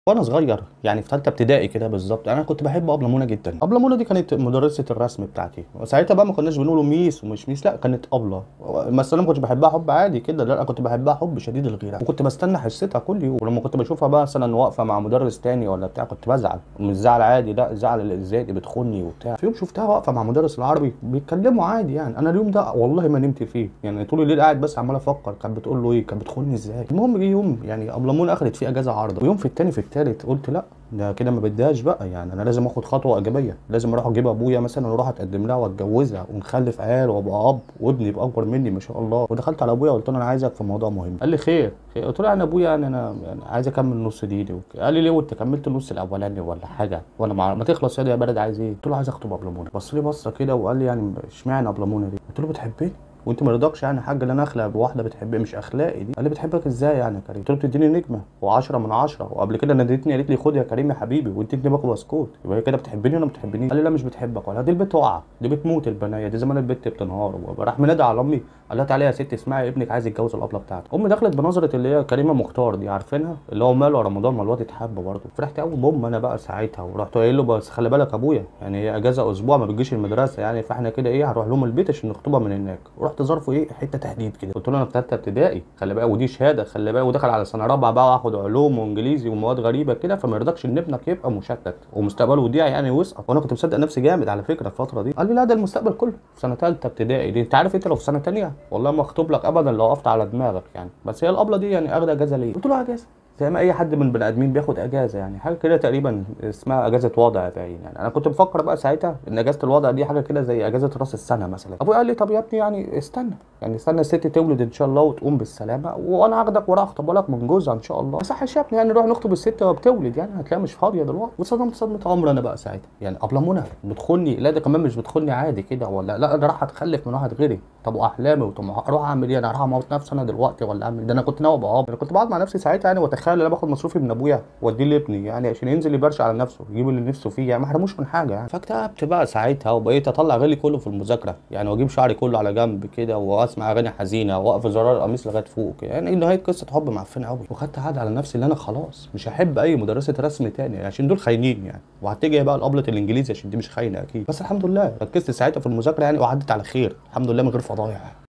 وانا صغير يعني في ثالثه ابتدائي كده بالظبط انا كنت بحب ابله منى جدا ابله منى دي كانت مدرسه الرسم بتاعتي وساعتها بقى ما كناش بنقول ميس ومش ميس لا كانت ابله بس انا ما كنتش بحبها حب عادي كده لا انا كنت بحبها حب شديد الغيره وكنت بستنى حصتها كل يوم ولما كنت بشوفها بقى مثلا واقفه مع مدرس تاني ولا بتاع كنت بزعل مش زعل عادي لا زعل اللي ازاي دي بتخوني وبتاع في يوم شفتها واقفه مع مدرس العربي بيتكلموا عادي يعني انا اليوم ده والله ما نمت فيه يعني طول الليل قاعد بس عمال افكر كانت بتقول له ايه كانت بتخوني ازاي المهم جه يوم يعني ابله منى اخدت فيه اجازه عارضه ويوم في التاني في التالت قلت لا ده كده ما بدهاش بقى يعني انا لازم اخد خطوه ايجابيه لازم اروح اجيب ابويا مثلا واروح اتقدم لها واتجوزها ونخلف عيال وابقى اب وابني يبقى اكبر مني ما شاء الله ودخلت على ابويا قلت له انا عايزك في موضوع مهم قال لي خير خير. قلت له يعني ابويا يعني انا يعني عايز اكمل نص ديني وكده. قال لي ليه وانت كملت النص الاولاني ولا حاجه وانا مع... ما تخلص يا بلد عايز ايه قلت له عايز اخطب ابله منى بص لي بصه كده وقال لي يعني اشمعنى ابله منى دي قلت له بتحبني وانت ما رضاكش يعني حاجه اللي انا اخلق بواحده بتحبني مش اخلاقي دي قال لي بتحبك ازاي يعني يا كريم قلت له بتديني نجمه و10 من 10 وقبل كده ناديتني قالت لي خد يا كريم يا حبيبي وانت اديني باكل بسكوت يبقى هي كده بتحبني ولا ما بتحبنيش قال لي لا مش بتحبك ولا دي البت واقعه دي بتموت البنيه دي زمان البت بتنهار وراح منادى على امي قال لها تعالى يا ست اسمعي ابنك عايز يتجوز الابله بتاعتك امي دخلت بنظره اللي هي كريمه مختار دي عارفينها اللي هو ماله رمضان ما الواد اتحب برضه فرحت قوي بام انا بقى ساعتها ورحت قايل له بس خلي بالك ابويا يعني هي اجازه اسبوع ما بتجيش المدرسه يعني فاحنا كده ايه هنروح لهم البيت عشان نخطبها من هناك ورحت ظرفه ايه حته تهديد كده قلت له انا في ثالثه ابتدائي خلي بالك ودي شهاده خلي بالك ودخل على سنه رابعه بقى واخد علوم وانجليزي ومواد غريبه كده فما يرضكش ان ابنك يبقى مشتت ومستقبله يضيع يعني ويسقط وانا كنت مصدق نفسي جامد على فكره الفتره دي قال لي لا ده المستقبل كله في سنه ثالثه ابتدائي دي انت عارف انت لو في سنه ثانيه والله ما اخطب لك ابدا لو وقفت على دماغك يعني بس هي الابله دي يعني اخده اجازه ليه قلت له اجازه زي ما اي حد من البني ادمين بياخد اجازه يعني حاجه كده تقريبا اسمها اجازه وضع باين يعني انا كنت بفكر بقى ساعتها ان اجازه الوضع دي حاجه كده زي اجازه راس السنه مثلا ابويا قال لي طب يا ابني يعني استنى يعني استنى الست تولد ان شاء الله وتقوم بالسلامه وانا هاخدك وراح اخطب لك من جوزها ان شاء الله ما صحش يا ابني يعني نروح نخطب الست وهي بتولد يعني هتلاقيها مش فاضيه دلوقتي واتصدمت صدمه عمر انا بقى ساعتها يعني ابله منى بتخوني لا ده كمان مش بتخوني عادي كده ولا لا ده راح اتخلف من واحد غيري طب واحلامي وطموحاتي اروح اعمل ايه انا اروح اموت نفسي انا دلوقتي ولا اعمل ده انا كنت ناوي ابقى اب انا كنت بقعد مع نفسي ساعتها يعني واتخيل ان انا باخد مصروفي من ابويا واديه لابني يعني عشان ينزل يبرش على نفسه يجيب اللي نفسه فيه يعني ما حرموش من حاجه يعني فاكتئبت بقى ساعتها وبقيت اطلع غلي كله في المذاكره يعني واجيب شعري كله على جنب كده واسمع اغاني حزينه واقف زرار القميص لغايه فوق كده يعني نهايه قصه حب معفنه قوي وخدت عهد على نفسي ان انا خلاص مش هحب اي مدرسه رسم تاني عشان دول خاينين يعني وهتجي بقى لقبله الانجليزي عشان دي مش خاينه اكيد بس الحمد لله ركزت ساعتها في المذاكره يعني وعدت على خير الحمد لله من غير فضايح